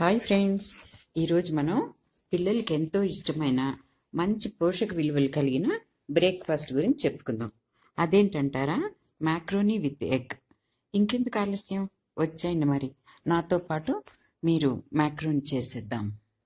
hi friends ఈరోజు మనం పిల్లలకి ఎంతో ఇష్టమైన మంచి పోషక విలువలు కలిగిన బ్రేక్ఫాస్ట్ గురించి చెప్పుకుందాం అదేంటంటారా మ్యాక్రోనీ విత్ ఎగ్ ఇంకెందుకు ఆలస్యం వచ్చేయండి మరి నాతో పాటు మీరు మ్యాక్రోనీ చేసేద్దాం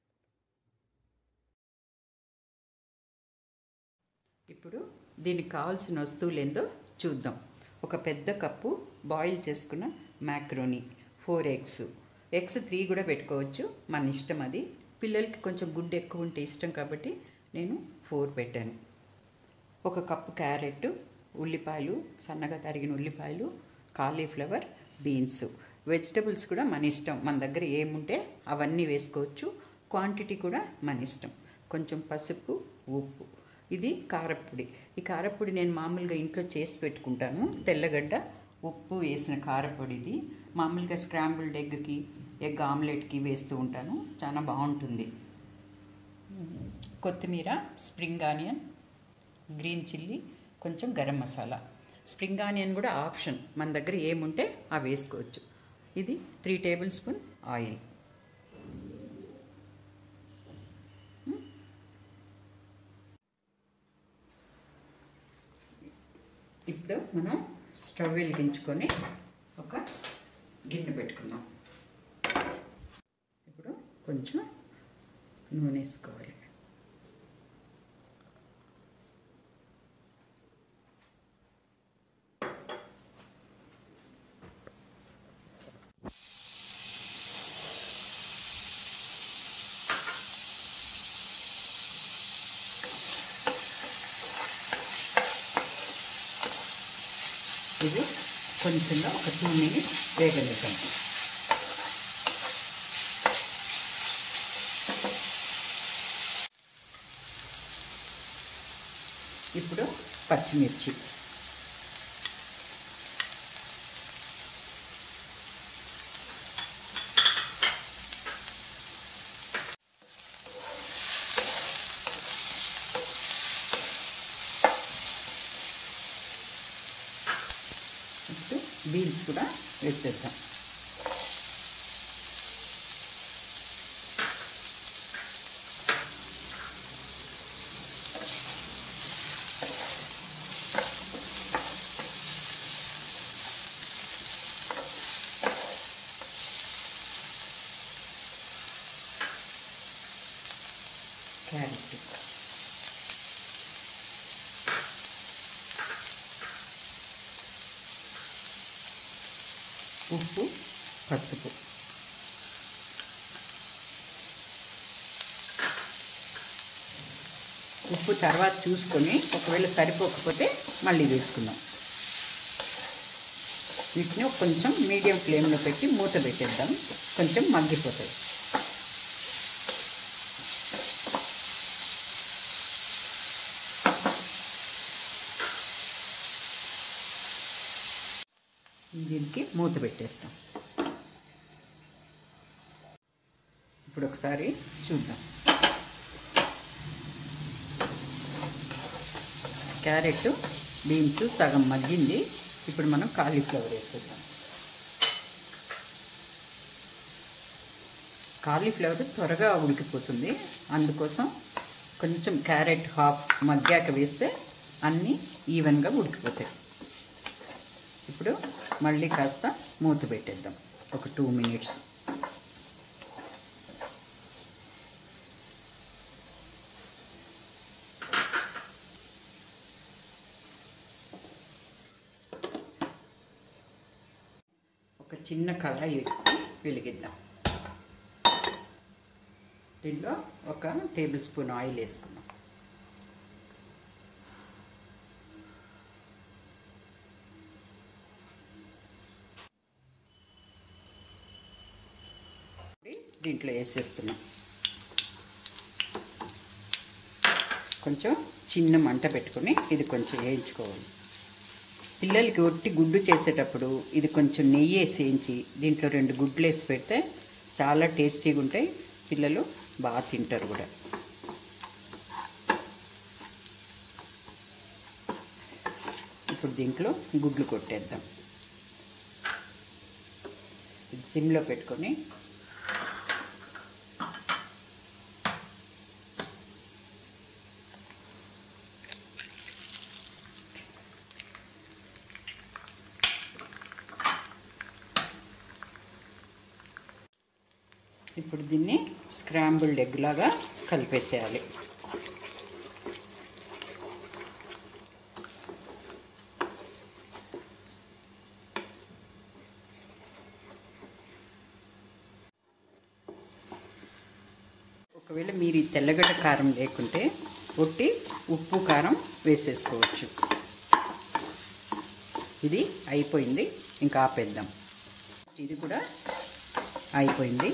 ఇప్పుడు దీనికి కావాల్సిన వస్తువులు ఏందో చూద్దాం ఒక పెద్ద కప్పు బాయిల్ చేసుకున్న macaroni four eggs eggs three కూడా పెట్టుకోవచ్చు మన ఇష్టం అది పిల్లలకి కొంచెం గుడ్డు ఎక్కువ ఉంటే ఇష్టం కాబట్టి నేను ఫోర్ పెట్టాను ఒక కప్పు క్యారెట్ ఉల్లిపాయలు సన్నగా తరిగిన ఉల్లిపాయలు కాలీఫ్లవర్ బీన్స్ వెజిటబుల్స్ కూడా మన ఇష్టం మన దగ్గర ఏముంటే అవన్నీ వేసుకోవచ్చు క్వాంటిటీ కూడా మన ఇష్టం కొంచెం పసుపు ఉప్పు ఇది కారప్పొడి ఈ కారప్పొడి నేను మామూలుగా ఇంట్లో చేసి పెట్టుకుంటాను తెల్లగడ్డ ఉప్పు వేసిన కారప్పొడి ఇది మామూలుగా స్క్రాంబుల్డ్ ఎగ్కి ఎగ్ ఆమ్లెట్కి వేస్తూ ఉంటాను చాలా బాగుంటుంది కొత్తిమీర స్ప్రింగ్ ఆనియన్ గ్రీన్ చిల్లీ కొంచెం గరం మసాలా స్ప్రింగ్ ఆనియన్ కూడా ఆప్షన్ మన దగ్గర ఏముంటే అవి వేసుకోవచ్చు ఇది త్రీ టేబుల్ స్పూన్ ఆయిల్ ఇప్పుడు మనం స్టవ్ వెలిగించుకొని ఒక గిన్నె పెట్టుకుందాం ఇప్పుడు కొంచెం నూనె వేసుకోవాలి ఇది కొంచెంగా ఒక టూ మినిట్స్ వేగనిద్దాం ఇప్పుడు పచ్చిమిర్చి ఇప్పుడు బీన్స్ కూడా వేసేద్దాం క్యారెట్ ఉప్పు పసుపు ఉప్పు తర్వాత చూసుకొని ఒకవేళ సరిపోకపోతే మళ్ళీ వేసుకుందాం వీటిని కొంచెం మీడియం ఫ్లేమ్లో పెట్టి మూత పెట్టేద్దాం కొంచెం మగ్గిపోతాయి దీనికి మూత పెట్టేస్తాం ఇప్పుడు ఒకసారి చూద్దాం క్యారెట్ బీన్స్ సగం మగ్గింది ఇప్పుడు మనం కాలీఫ్లవర్ వేసేద్దాం కాలీఫ్లవర్ త్వరగా ఉడికిపోతుంది అందుకోసం కొంచెం క్యారెట్ హాఫ్ మగ్గాక వేస్తే అన్నీ ఈవెన్గా ఉడికిపోతాయి ఇప్పుడు మళ్ళీ కాస్త మూత పెట్టేద్దాం ఒక టూ మినిట్స్ ఒక చిన్న కళాయి పెట్టి వెలిగిద్దాం దీనిలో ఒక టేబుల్ స్పూన్ ఆయిల్ వేసుకున్నాం దీంట్లో వేసేస్తున్నాం కొంచెం చిన్న మంట పెట్టుకొని ఇది కొంచెం వేయించుకోవాలి పిల్లలకి ఒట్టి గుడ్డు చేసేటప్పుడు ఇది కొంచెం నెయ్యి వేసి వేయించి దీంట్లో రెండు గుడ్లు వేసి పెడితే చాలా టేస్టీగా ఉంటాయి పిల్లలు బాగా తింటారు కూడా ఇప్పుడు దీంట్లో గుడ్లు కొట్టేద్దాం ఇది సిమ్లో పెట్టుకొని ఇప్పుడు దీన్ని స్క్రాంబుల్డ్ ఎగ్ లాగా కలిపేసేయాలి ఒకవేళ మీరు ఈ తెల్లగడ్డ కారం లేకుంటే ఒట్టి ఉప్పు కారం వేసేసుకోవచ్చు ఇది అయిపోయింది ఇంకా ఆపేద్దాం ఇది కూడా అయిపోయింది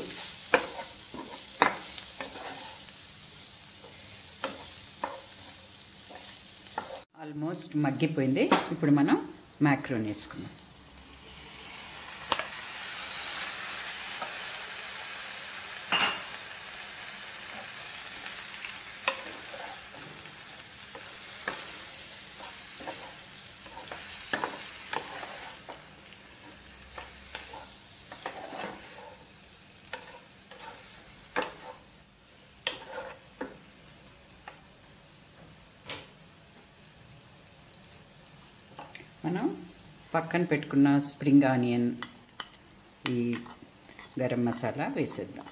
ఆల్మోస్ట్ మగ్గిపోయింది ఇప్పుడు మనం మ్యాక్రోన్ వేసుకుందాం మనం పక్కన పెట్టుకున్న స్ప్రింగ్ ఆనియన్ ఈ గరం మసాలా వేసేద్దాం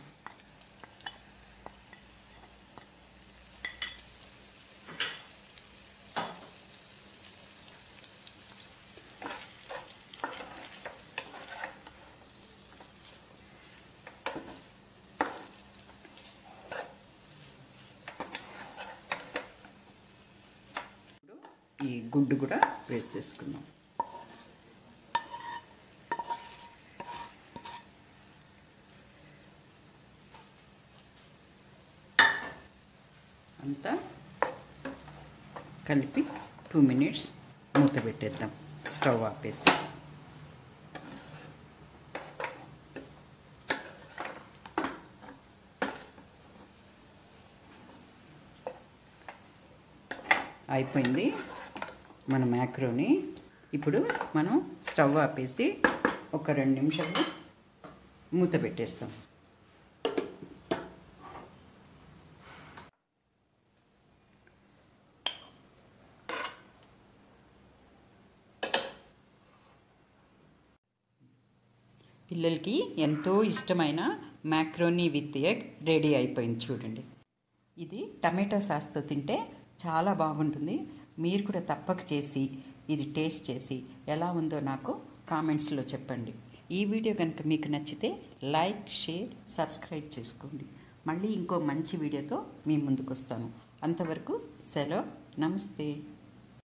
ఈ గుడ్డు కూడా వేసేసుకుందాం అంతా కలిపి టూ మినిట్స్ మూత పెట్టేద్దాం స్టవ్ ఆపేసి అయిపోయింది మన మ్యాక్రోని ఇప్పుడు మనం స్టవ్ ఆపేసి ఒక రెండు నిమిషాలు మూత పెట్టేస్తాం పిల్లలకి ఎంతో ఇష్టమైన మ్యాక్రోనీ విత్ ఎగ్ రెడీ అయిపోయింది చూడండి ఇది టమాటో సాస్తో తింటే చాలా బాగుంటుంది మీరు కూడా తప్పక చేసి ఇది టేస్ట్ చేసి ఎలా ఉందో నాకు కామెంట్స్లో చెప్పండి ఈ వీడియో కనుక మీకు నచ్చితే లైక్ షేర్ సబ్స్క్రైబ్ చేసుకోండి మళ్ళీ ఇంకో మంచి వీడియోతో మీ ముందుకు వస్తాను అంతవరకు సెలవు నమస్తే